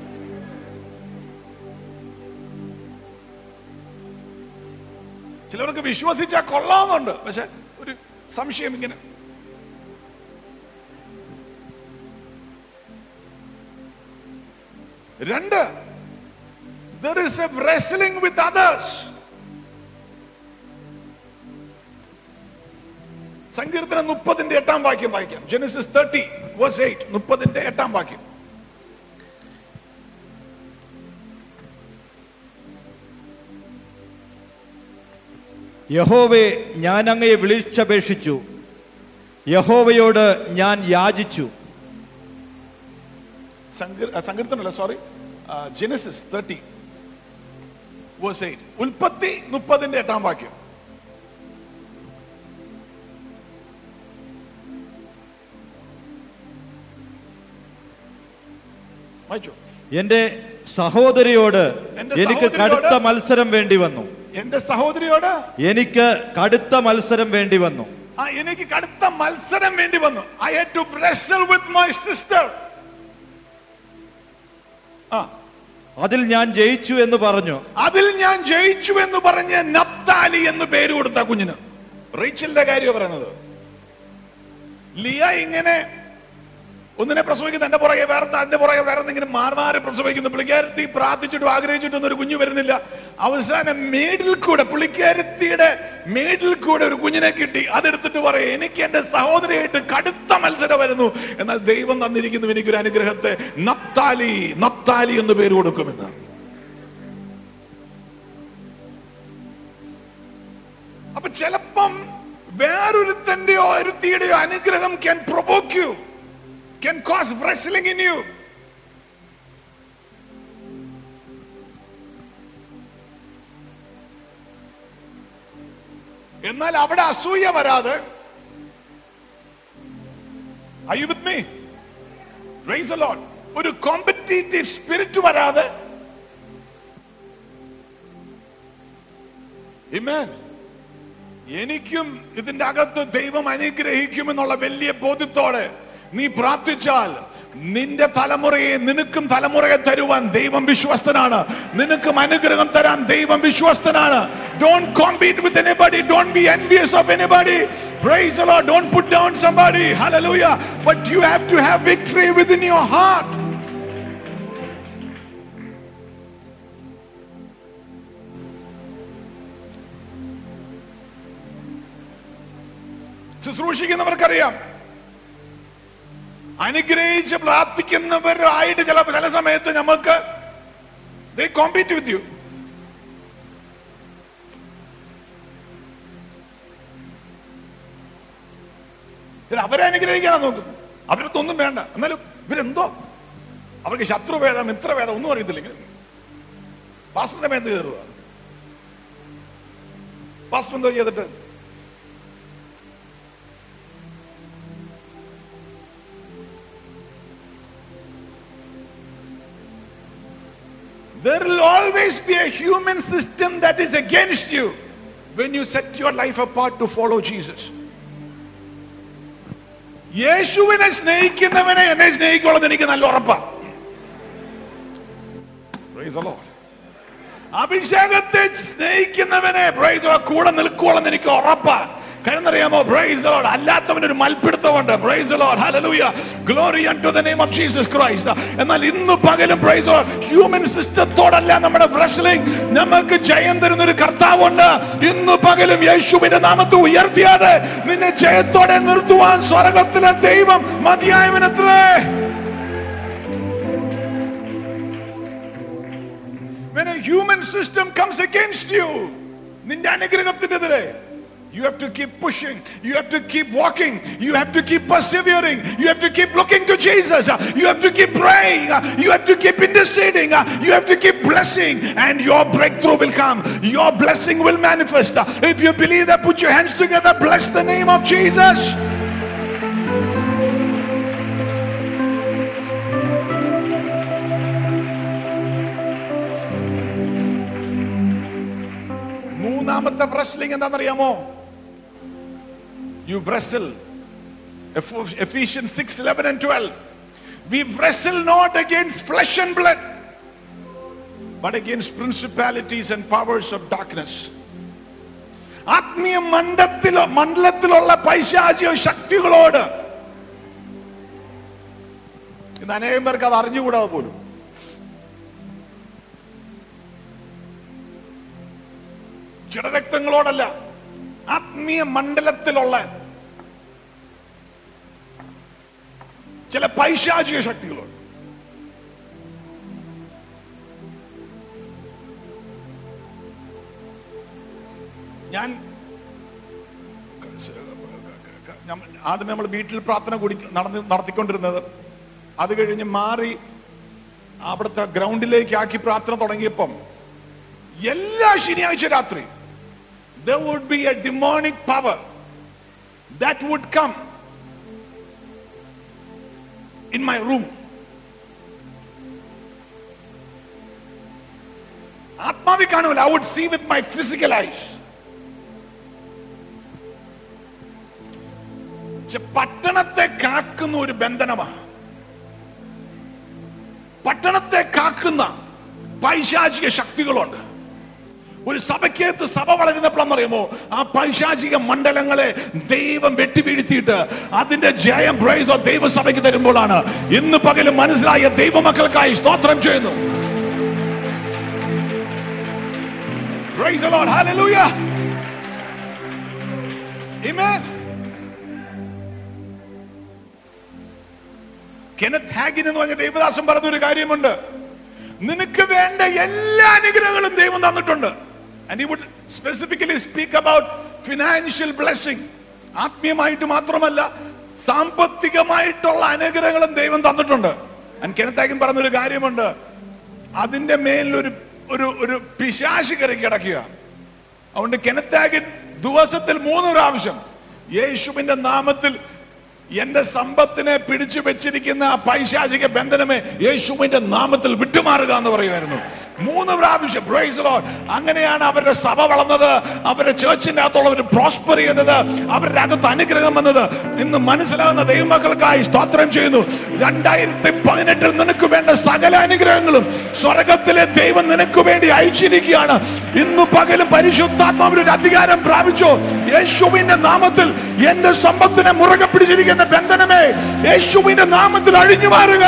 ചിലർക്ക് വിശ്വസിച്ചാൽ കൊള്ളാവുന്നുണ്ട് പക്ഷെ ഒരു സംശയം ഇങ്ങനെ രണ്ട് there is a wrestling with others സങ്കീർത്തനം മുപ്പതിന്റെ എട്ടാം വാക്യം വായിക്കാം ജെനസിസ് തേർട്ടി വേഴ്സ് എയ്റ്റ് മുപ്പതിന്റെ എട്ടാം വാക്യം യഹോവേ ഞാൻ അങ്ങയെ വിളിച്ചപേക്ഷിച്ചു യഹോവയോട് ഞാൻ യാചിച്ചു സങ്കീർ- ആ, സങ്കീർത്തനമല്ല sorry Genesis thirty verse eight ഉൽപ്പത്തി മുപ്പതിന്റെ എട്ടാം വാക്യം വായിച്ചോ എന്റെ സഹോദരിയോട് എന്റെ എനിക്ക് സഹോദരിയോട് കടുത്ത മത്സരം വേണ്ടി വന്നു എന്റെ സഹോദരിയോട് എനിക്ക് കടുത്ത മത്സരം വേണ്ടി വന്നു ആ എനിക്ക് കടുത്ത മത്സരം വേണ്ടി വന്നു I had to wrestle with my sister ആ അതിൽ ഞാൻ ജയിച്ചു എന്ന് പറഞ്ഞു അതിൽ ഞാൻ ജയിച്ചു എന്ന് പറഞ്ഞ് നപ്താലി എന്ന് പേര് കൊടുത്ത കുഞ്ഞിന് റീച്ചലിന്റെ കാര്യം പറയുന്നത് ലിയ ഇങ്ങനെ ഒന്നിനെ പ്രസവിക്കുന്ന എന്റെ പുറകെ വേറെ എന്റെ പുറകെ വേറെ ഇങ്ങനെ മാറി മാറി പ്രസവിക്കുന്നു പുള്ളിക്കാരത്തി പ്രാർത്ഥിച്ചിട്ടും ആഗ്രഹിച്ചിട്ടൊന്നും ഒരു കുഞ്ഞു വരുന്നില്ല അവസാനം മേഡിൽ കൂടെ പുള്ളിക്കാരത്തിയുടെ മേഡിൽ കൂടെ ഒരു കുഞ്ഞിനെ കിട്ടി അതെടുത്തിട്ട് പറയും എനിക്ക് എന്റെ സഹോദരിയായിട്ട് കടുത്ത മത്സരം വരുന്നു എന്നാൽ ദൈവം തന്നിരിക്കുന്നു എനിക്കൊരു അനുഗ്രഹത്തെ നപ്താലി നപ്താലി എന്ന് പേര് കൊടുക്കുമെന്ന് അപ്പൊ ചിലപ്പം വേറൊരുത്തന്റെയോ ഒരുത്തിയുടെയോ അനുഗ്രഹം can provoke you can cause wrestling in you എന്നാൽ അവിടെ അസൂയ വരാതെ Are you with me? Praise the Lord. ഒരു കോമ്പറ്റീറ്റീവ് സ്പിരിറ്റ് വരാതെ Amen. എനിക്കും ഇതിന്റെ അകത്ത് ദൈവം അനുഗ്രഹിക്കുമെന്നുള്ള വലിയ ബോധ്യത്തോടെ നീ പ്രാർത്ഥിച്ചാൽ നിന്റെ തലമുറയെ നിനക്കും തലമുറയെ തരുവാൻ ദൈവം വിശ്വസ്തനാണ് നിനക്കും അനുഗ്രഹം തരാൻ ദൈവം വിശ്വസ്തനാണ് don't compete with anybody don't be envious of anybody praise the lord don't put down somebody hallelujah but you have to have victory within your heart ശുശ്രൂഷിക്കുന്നവർക്കറിയാം അനുഗ്രഹിച്ച് പ്രാർത്ഥിക്കുന്നവരായിട്ട് ചില ചില സമയത്ത് നമുക്ക് കോമ്പീറ്റ് വിത്ത് യു അവരെ അനുഗ്രഹിക്കാനാ നോക്കും അവരത്തൊന്നും വേണ്ട എന്നാലും ഇവരെന്തോ അവർക്ക് ശത്രുഭേദം മിത്രഭേദം ഒന്നും അറിയത്തില്ലെങ്കിൽ പാസ്റ്ററിന്റെ മേത്ത് കയറുക പാസ്റ്റർ എന്തോ ചെയ്തിട്ട് There will always be a human system that is against you when you set your life apart to follow Jesus. യേശുവിനെ സ്നേഹിക്കുന്നവനെ എന്നെ സ്നേഹിക്കുള്ളത് എനിക്ക് നല്ല ഉറപ്പാ Praise the Lord. അഭിഷേകത്തെ സ്നേഹിക്കുന്നവനെ praise the Lord, കൂടെ നിൽക്കുവോളം എനിക്ക് ഉറപ്പാ കാരണം അറിയാമോ പ്രൈസ് ലോർഡ് അല്ലാത്തവന് ഒരു മൽപ്പിടുത്തമുണ്ട് praise Lord hallelujah glory to the name of Jesus Christ എന്നാൽ ഇന്ന് പകലും പ്രൈസ് ലോർഡ് ഹ്യൂമൻ സിസ്റ്റത്തോടല്ല നമ്മുടെ wrestling നമുക്ക് ജയം തരുന്ന ഒരു കർത്താവുണ്ട് ഇന്ന് പകലും യേശുവിന്റെ നാമത്തെ ഉയർത്തിയാതെ നിന്നെ ജയത്തോടെ നിർത്തുവാൻ സ്വർഗത്തിലെ ദൈവം മതിയായവനത്രേ when a human system comes against you നിന്റെ അനുഗ്രഹത്തിനെതിരെ You have to keep pushing. You have to keep walking. You have to keep persevering. You have to keep looking to Jesus. You have to keep praying. You have to keep interceding. You have to keep blessing. And your breakthrough will come. Your blessing will manifest. If you believe that, put your hands together. Bless the name of Jesus. മൂന്നാമത്തെ wrestling എന്താണെന്നറിയാമോ you wrestle Eph- Ephesians 6 11 and 12 we wrestle not against flesh and blood but against principalities and powers of darkness ആത്മീയ മണ്ഡത്തിലോ മണ്ഡലത്തിലുള്ള പൈശാചിക ശക്തികളോട് ഇന്ന് അനേകം പേർക്ക് അത് അറിഞ്ഞുകൂടാതെ പോലും ജഡരക്തങ്ങളോടല്ല ആത്മീയ മണ്ഡലത്തിലുള്ള ചില പൈശാചിക ശക്തികളോട് ഞാൻ ഞമ്മ- ആദ്യം നമ്മൾ വീട്ടിൽ പ്രാർത്ഥന കൂടി നടന്ന് നടത്തിക്കൊണ്ടിരുന്നത് അത് കഴിഞ്ഞ് മാറി അവിടുത്തെ ഗ്രൗണ്ടിലേക്ക് ആക്കി പ്രാർത്ഥന തുടങ്ങിയപ്പം എല്ലാ ശനിയാഴ്ച രാത്രി there would be a demonic power that would come in my room ആത്മാവി കാണുമല്ലോ I would see with my physical eyes പട്ടണത്തെ കാക്കുന്ന ഒരു ബന്ധനമാണ് പട്ടണത്തെ കാക്കുന്ന പൈശാചിക ശക്തികളുണ്ട് ഒരു സഭയ്ക്കകത്ത് സഭ വളരുന്നപ്പോഴെന്ന് അറിയുമോ ആ പൈശാചിക മണ്ഡലങ്ങളെ ദൈവം വെട്ടിവീഴ്ത്തിയിട്ട് അതിന്റെ ജയം പ്രൈസോ ദൈവസഭയ്ക്ക് തരുമ്പോഴാണ് ഇന്ന് പകലും മനസ്സിലായ ദൈവമക്കൾക്കായി സ്തോത്രം ചെയ്യുന്നു Praise the Lord. Hallelujah. Amen. Kenneth Hagin എന്ന് പറഞ്ഞ ദൈവദാസൻ പറഞ്ഞ ഒരു കാര്യമുണ്ട് നിനക്ക് വേണ്ട എല്ലാ അനുഗ്രഹങ്ങളും ദൈവം തന്നിട്ടുണ്ട് and he would specifically speak about financial blessing ആത്മീയമായിട്ട് മാത്രമല്ല സാമ്പത്തികമായിട്ടുള്ള അനുഗ്രഹങ്ങളും ദൈവം തന്നിട്ടുണ്ട് ആൻഡ് കെനത്ത് ഹാഗിൻ പറഞ്ഞ ഒരു കാര്യമുണ്ട് അതിന്റെ മേലിലൊരു ഒരു ഒരു പിശാശ് കയറി കിടക്കുക അതുകൊണ്ട് കെനത്താഗിൻ ദിവസത്തിൽ മൂന്ന് പ്രാവശ്യം യേശുവിന്റെ നാമത്തിൽ എന്റെ സമ്പത്തിനെ പിടിച്ചു വെച്ചിരിക്കുന്ന ആ പൈശാചിക ബന്ധനമേ യേശുവിന്റെ നാമത്തിൽ വിട്ടുമാറുക എന്ന് പറയുമായിരുന്നു മൂന്ന് പ്രാവശ്യം praise the Lord. അങ്ങനെയാണ് അവരുടെ സഭ വളർന്നത് അവരുടെ ചേർച്ചിന്റെ അകത്തുള്ളവർ പ്രോസ്പർ ചെയ്യുന്നത് അവരുടെ അകത്ത് അനുഗ്രഹം വന്നത് ഇന്ന് മനസ്സിലാകുന്ന ദൈവമക്കൾക്കായി സ്തോത്രം ചെയ്യുന്നു രണ്ടായിരത്തി പതിനെട്ടിൽ നിനക്ക് വേണ്ട സകല അനുഗ്രഹങ്ങളും സ്വർഗത്തിലെ ദൈവം നിനക്ക് വേണ്ടി അയച്ചിരിക്കുകയാണ് ഇന്ന് പകലും പരിശുദ്ധാത്മാവിൽ ഒരു അധികാരം പ്രാപിച്ചോ യേശുവിന്റെ നാമത്തിൽ എന്റെ സമ്പത്തിനെ മുറുകെ പിടിച്ചിരിക്കുന്ന ബന്ധനമേ യേശുവിന്റെ നാമത്തിൽ അഴിഞ്ഞു മാറുക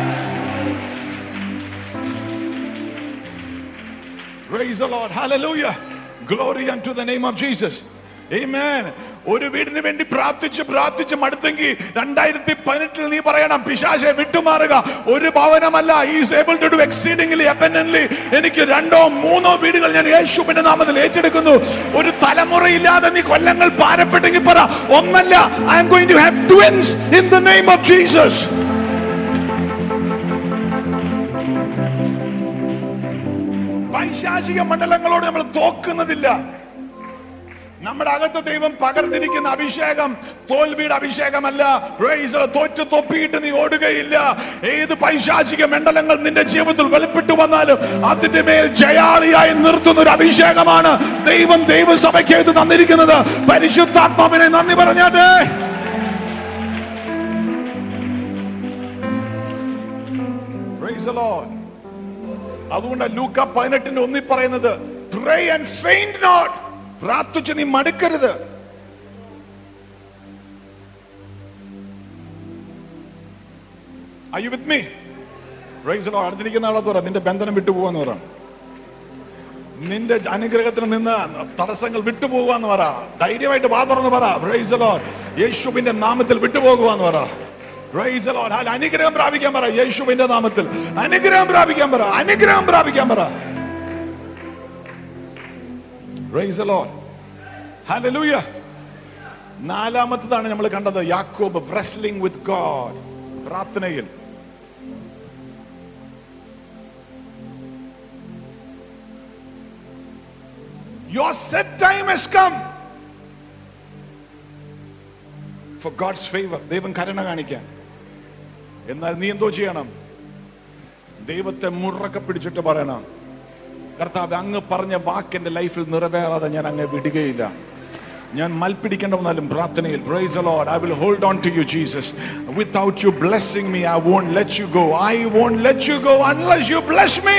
Praise the Lord. Hallelujah. Glory unto the name of Jesus. Amen. ഒരു വീടിന് വേണ്ടി പ്രാർത്ഥിച്ച് പ്രാർത്ഥിച്ച് മടുത്തെങ്കിൽ രണ്ടായിരത്തി പതിനെട്ടിൽ നീ പറയണം പിശാശെ വിട്ടുമാറുക ഒരു ഭവനമല്ല is able to do exceedingly abundantly എനിക്ക് രണ്ടോ മൂന്നോ വീടുകൾ ഞാൻ യേശുവിന്റെ നാമത്തിൽ ഏറ്റെടുക്കുന്നു ഒരു തലമുറയില്ലാതെ നീ കൊല്ലങ്ങൾ പാരപ്പെട്ടെങ്കിൽ പറ ഒന്നല്ല I am going to have twins in the name of Jesus പൈശാചിക മണ്ഡലങ്ങളോട് നമ്മൾ തോക്കുന്നതില്ല നമ്മുടെ അകത്ത് ദൈവം പകർന്നിരിക്കുന്ന അഭിഷേകം തോൽവിയുടെ അഭിഷേകമല്ല Praise the Lord. തോറ്റ് തൊപ്പിയിട്ട് നീ ഓടുകയില്ല ഏത് പൈശാചിക മണ്ഡലങ്ങൾ നിന്റെ ജീവിതത്തിൽ വെളിപ്പെട്ടു വന്നാലും അതിന്റെ മേൽ ജയാളിയായി നിർത്തുന്ന ഒരു അഭിഷേകമാണ് ദൈവം ദൈവസഭയ്ക്ക് ഇത് തന്നിരിക്കുന്നത് പരിശുദ്ധാത്മാവിനെ നന്ദി പറഞ്ഞാട്ടെ Praise the Lord. അതുകൊണ്ട് ലൂക്ക പതിനെട്ടിന്റെ ഒന്നി പറയുന്നത് pray and faint not പ്രാർത്ഥിച്ച് നീ മടുക്കരുത് Are you with me? Praise the Lord. അടുത്തിരിക്കുന്ന ആളെ പറ നിന്റെ ബന്ധനം വിട്ടുപോകാന്ന് പറ നിന്റെ അനുഗ്രഹത്തിൽ നിന്ന് തടസ്സങ്ങൾ വിട്ടുപോകുവാന്ന് പറ ധൈര്യമായിട്ട് വാ തുറന്ന് പറ Praise the Lord. യേശുവിന്റെ നാമത്തിൽ വിട്ടുപോകുവാന്ന് പറ Praise the Lord. ഹല്ലേലൂയ. അനുഗ്രഹം പ്രാപിക്കാൻ പറ യേശുവിന്റെ നാമത്തിൽ അനുഗ്രഹം പ്രാപിക്കാൻ പറ അനുഗ്രഹം പ്രാപിക്കാൻ പറ Praise the Lord. Hallelujah. നാലാമത്തതാണ് നമ്മൾ കണ്ടത് യാക്കോബ് wrestling with God പ്രാർത്ഥനയിൽ Your set time has come for God's favor. ദൈവം കരുണ കാണിക്കാൻ എന്നാൽ നീ എന്തോ ചെയ്യണം ദൈവത്തെ മുറക്കെ പിടിച്ചിട്ട് പറയണം കർത്താവ് അങ്ങ് പറഞ്ഞ വാക്ക് എന്റെ ലൈഫിൽ നിറവേറാതെ ഞാൻ അങ്ങ് വിടുകയില്ല ഞാൻ മൽപ്പിടിക്കേണ്ട വന്നാലും പ്രാർത്ഥനയിൽ praise the Lord I will hold on to you Jesus without you blessing me I won't let you go I won't let you go unless you bless me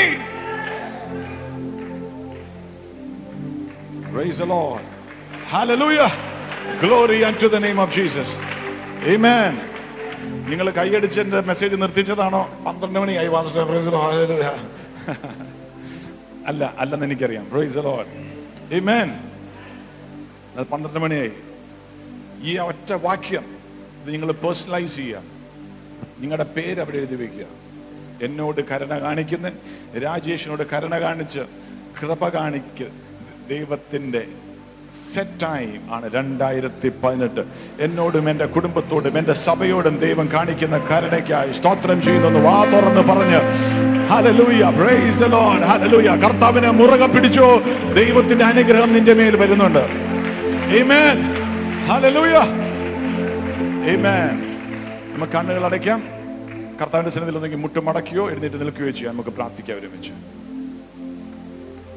praise the Lord hallelujah glory unto the name of Jesus amen നിങ്ങൾ കൈയടിച്ച് എന്റെ message നിർത്തിച്ചതാണോ പന്ത്രണ്ട് മണിയായി pastor praise the Lord hallelujah അല്ല അല്ലെന്ന് എനിക്കറിയാം price the Lord amen അത് പന്ത്രണ്ട് മണിയായി ഈ ഒറ്റ വാക്യം ഇത് നിങ്ങൾ പേഴ്സണലൈസ് ചെയ്യുക നിങ്ങളുടെ പേര് അവിടെ എഴുതി വെക്കുക എന്നോട് കരുണ കാണിക്കുന്ന രാജേഷിനോട് കരുണ കാണിച്ച് കൃപ കാണിക്ക് ദൈവത്തിൻ്റെ സെറ്റ് ടൈം ആണ് രണ്ടായിരത്തി പതിനെട്ട് എന്നോടും എൻ്റെ കുടുംബത്തോടും എൻ്റെ സഭയോടും ദൈവം കാണിക്കുന്ന കരുണയ്ക്കായി സ്തോത്രം ചെയ്യുന്നു വാ തുറന്ന് പറഞ്ഞ് hallelujah praise the Lord hallelujah കർത്താവിനെ മുറുകെ പിടിച്ചോ ദൈവത്തിന്റെ അനുഗ്രഹം നിന്റെ മേൽ വരുന്നുണ്ട് ആമേൻ ഹല്ലേലൂയ ആമേൻ നമുക്ക് കണ്ണുകൾ അടയ്ക്കാം കർത്താവിന്റെ സന്നിധിയിൽ ഒന്നെങ്കിൽ മുട്ടുമടക്കിയോ എഴുന്നേറ്റ് നിൽക്കുകയോ ചെയ്യാം നമുക്ക് പ്രാർത്ഥിക്കാം ഒരുമിച്ച്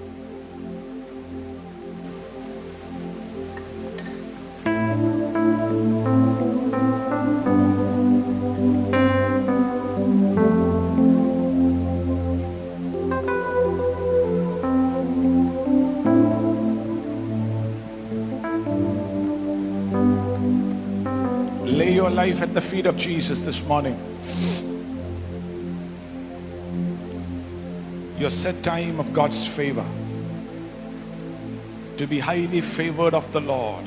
your life at the feet of Jesus this morning. Your set time of God's favor. To be highly favored of the Lord.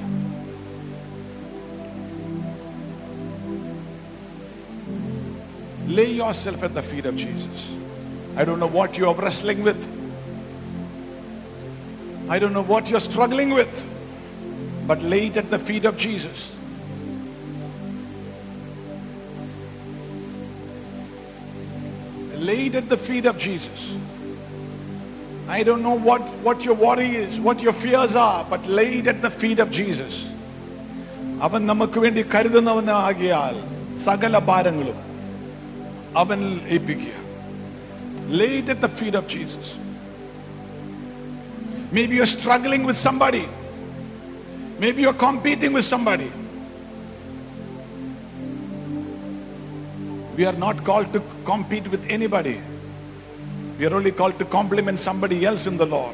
Lay yourself at the feet of Jesus. I don't know what you are wrestling with. I don't know what you're struggling with. But lay it at the feet of Jesus. Lay it at the feet of Jesus. I don't know what, what your worry is, what your fears are, but lay it at the feet of Jesus. അവൻ നമുക്ക് വേണ്ടി കരുതുന്നവനാകിയാൽ സകല ഭാരങ്ങളും അവനിൽ ഏൽപ്പിക്കുക lay it at the feet of Jesus. Maybe you're struggling with somebody. Maybe you're competing with somebody. We are not called to compete with anybody. We are only called to compliment somebody else in the Lord.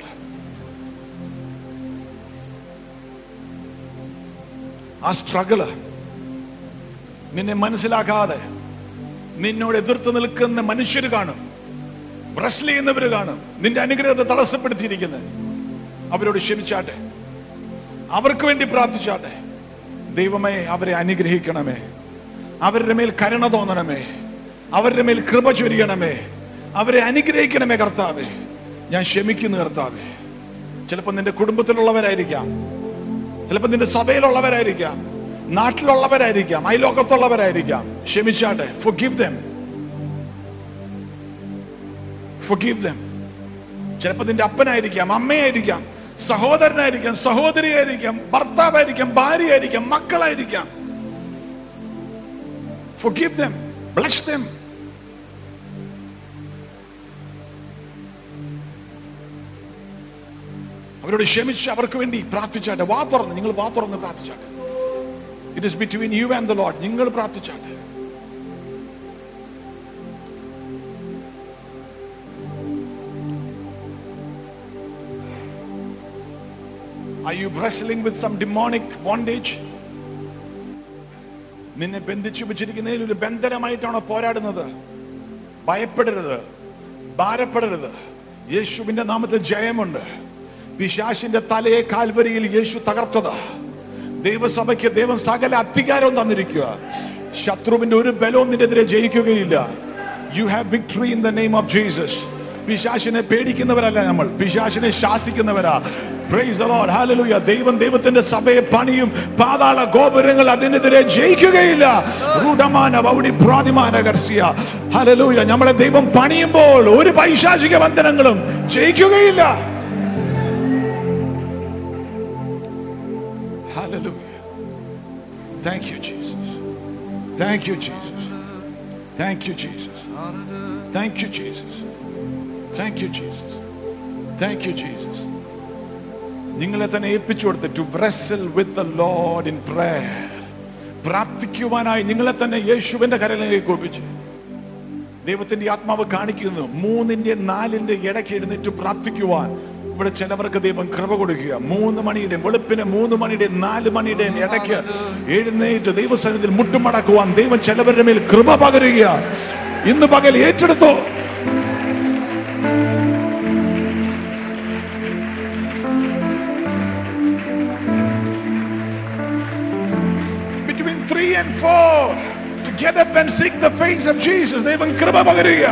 ആ struggle നിന്നെ മനസ്സിലാക്കാതെ നിന്നോട് എതിർത്ത് നിൽക്കുന്ന മനുഷ്യർ കാണും പ്രശ്നം ചെയ്യുന്നവർ കാണും നിന്റെ അനുഗ്രഹത്തെ തടസ്സപ്പെടുത്തിയിരിക്കുന്നത് അവരോട് ക്ഷമിച്ചാട്ടെ അവർക്ക് വേണ്ടി പ്രാർത്ഥിച്ചാട്ടെ ദൈവമേ അവരെ അനുഗ്രഹിക്കണമേ അവരുടെ മേൽ കരുണ തോന്നണമേ അവരുടെ മേൽ കൃപ ചൊരിയണമേ അവരെ അനുഗ്രഹിക്കണമേ കർത്താവേ ഞാൻ ക്ഷമിക്കുന്നു കർത്താവേ ചിലപ്പോൾ നിന്റെ കുടുംബത്തിലുള്ളവരായിരിക്കാം ചിലപ്പോൾ നിന്റെ സഭയിലുള്ളവരായിരിക്കാം നാട്ടിലുള്ളവരായിരിക്കാം അയലോകത്തുള്ളവരായിരിക്കാം ക്ഷമിച്ചാട്ടെ forgive them forgive them ചിലപ്പോൾ നിന്റെ അപ്പനായിരിക്കാം അമ്മയായിരിക്കാം സഹോദരനായിരിക്കാം സഹോദരിയായിരിക്കാം ഭർത്താവായിരിക്കാം ഭാര്യയായിരിക്കാം മക്കളായിരിക്കാം forgive them bless them അവരോട് ക്ഷമിച്ച് അവർക്ക് വേണ്ടി പ്രാർത്ഥിച്ചാട്ടെ വാ തുറന്ന് നിങ്ങൾ വാ തുറന്ന് പ്രാർത്ഥിച്ചാട്ടെ it is between you and the Lord നിങ്ങൾ പ്രാർത്ഥിച്ചാട്ടെ Are you wrestling with some demonic bondage? നിന്നെ ബന്ധിച്ചു വെച്ചിരിക്കുന്നതിൽ ഒരു ബന്ധനമായിട്ടാണോ പോരാടുന്നത് ഭയപ്പെടരുത് ഭാരപ്പെടരുത് യേശുവിന്റെ നാമത്തിൽ ജയമുണ്ട് പിശാശിന്റെ തലയെ കാൽവരിയിൽ യേശു തകർത്തത് ദൈവസഭയ്ക്ക് ദൈവം സകല അധികാരവും തന്നിരിക്കുക ശത്രുവിന്റെ ഒരു ബലവും നിന്നെതിരെ ജയിക്കുകയില്ല you have victory in the name of Jesus പിശാശിനെ പേടിക്കുന്നവരല്ല നമ്മൾ പിശാശിനെ ശാസിക്കുന്നവരാ Praise the Lord. Hallelujah. ദൈവം ദൈവത്തിന്റെ സഭയെ പണിയും പാതാള ഗോപുരങ്ങൾ അതിനെതിരെ ജയിക്കുകയില്ല റൂഢമാന വൗഡി പ്രാതിമാന കർസിയ ഹലലൂയ നമ്മളെ ദൈവം പണിയുമ്പോൾ ഒരു പൈശാചിക ബന്ധനങ്ങളും ജയിക്കുകയില്ല Hallelujah. Thank you, Jesus. Thank you, Jesus. Thank you, Jesus. Thank you, Jesus. Thank you, Jesus. Thank you, Jesus. നിങ്ങളെ തന്നെ ഏൽപ്പിച്ചു കൊടുത്ത് to wrestle with the Lord in prayer. പ്രാർത്ഥിക്കുവാനായി നിങ്ങളെ തന്നെ യേശുവിന്റെ കരളിലേക്ക് ഒപ്പിച്ച് ദൈവത്തിന്റെ ആത്മാവ് കാണിക്കുന്നു മൂന്നിന്റെ നാലിന്റെ ഇടയ്ക്ക് എഴുന്നേറ്റ് പ്രാർത്ഥിക്കുവാൻ ഇവിടെ ചിലവർക്ക് ദൈവം കൃപ കൊടുക്കുക മൂന്ന് മണിയുടെ വെളുപ്പിന് മൂന്ന് മണിയുടെ നാല് മണിയുടെ ഇടയ്ക്ക് എഴുന്നേറ്റ് ദൈവസന്നിധിയിൽ മുട്ടുമടക്കുവാൻ ദൈവം ചിലവരുടെ മേൽ കൃപ പകരുക ഇന്ന് പകൽ ഏറ്റെടുത്തോ between three and four to get up and seek the face of Jesus. ദൈവം കൃപ പകരുക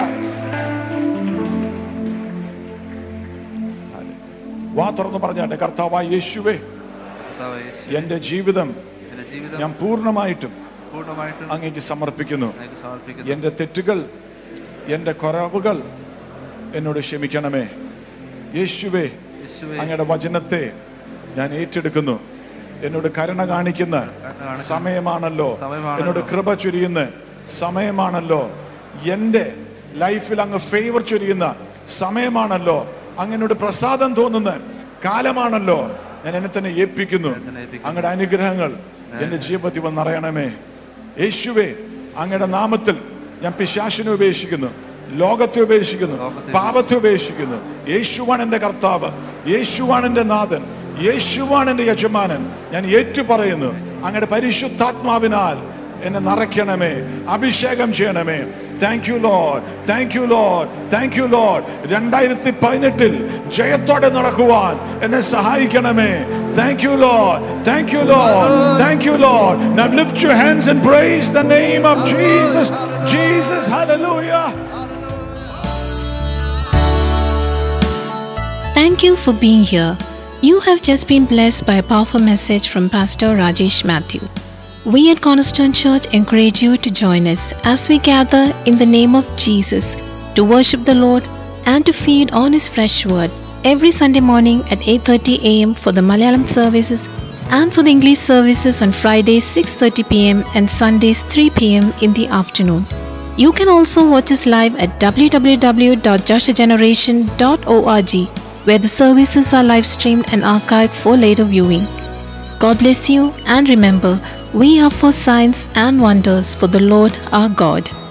വാ തുറന്ന് പറഞ്ഞാട്ടെ കർത്താവായ യേശുവേ കർത്താവേ യേശു, എന്റെ ജീവിതം എന്റെ ജീവിതം ഞാൻ പൂർണ്ണമായിട്ടും പൂർണ്ണമായിട്ടും അങ്ങേക്ക് സമർപ്പിക്കുന്നു അങ്ങേക്ക് സമർപ്പിക്കുന്നു എന്റെ തെറ്റുകൾ എന്റെ കുറവുകൾ എന്നോട് ക്ഷമിക്കണമേ യേശുവേ യേശുവേ അങ്ങയുടെ വചനത്തെ ഞാൻ ഏറ്റെടുക്കുന്നു എന്നോട് കരുണ കാണിക്കുന്ന കാണിക്കുന്ന സമയമാണല്ലോ സമയമാണല്ലോ. എന്നോട് കൃപ ചൊരിയുന്ന സമയമാണല്ലോ എൻ്റെ ലൈഫിൽ അങ്ങ് ഫേവർ ചൊരിയുന്ന സമയമാണല്ലോ അങ്ങനോട് പ്രസാദം തോന്നുന്ന കാലമാണല്ലോ ഞാൻ എന്നെ തന്നെ ഏൽപ്പിക്കുന്നു തന്നെ ഏൽപ്പിക്കുന്നു. അങ്ങയുടെ അനുഗ്രഹങ്ങൾ എന്റെ ജീവിതത്തിൽ വന്നറിയണമേ യേശുവേ അങ്ങയുടെ നാമത്തിൽ ഞാൻ പിശാശിനെ ഉപേക്ഷിക്കുന്നു ലോകത്തെ ഉപേക്ഷിക്കുന്നു ലോകത്തെ പാപത്തെ ഉപേക്ഷിക്കുന്നു യേശുവാണ് എന്റെ കർത്താവ് യേശുവാണ് എന്റെ നാഥൻ യേശുവാണ് എന്റെ യജമാനൻ ഞാൻ ഏറ്റു പറയുന്നു അങ്ങയുടെ പരിശുദ്ധാത്മാവിനാൽ എന്നെ നിറയ്ക്കണമേ അഭിഷേകം ചെയ്യണമേ thank you Lord thank you Lord thank you Lord രണ്ടായിരത്തി പതിനെട്ടിൽ ജയത്തോടെ നടക്കുവാൻ എന്നെ സഹായിക്കണമേ thank you Lord thank you Lord thank you Lord Now lift your hands and praise the name of Jesus. Jesus, hallelujah. Thank you for being here. You have just been blessed by a powerful message from Pastor Rajesh Matthew. We at Cornerstone Church encourage you to join us as we gather in the name of Jesus to worship the Lord and to feed on his fresh word every Sunday morning at 8:30 a.m. for the Malayalam services and for the English services on Fridays 6:30 p.m. and Sundays 3 p.m. in the afternoon. You can also watch us live at www.joshageneration.org where the services are live streamed and archived for later viewing. God bless you and remember, we are for signs and wonders for the Lord our God.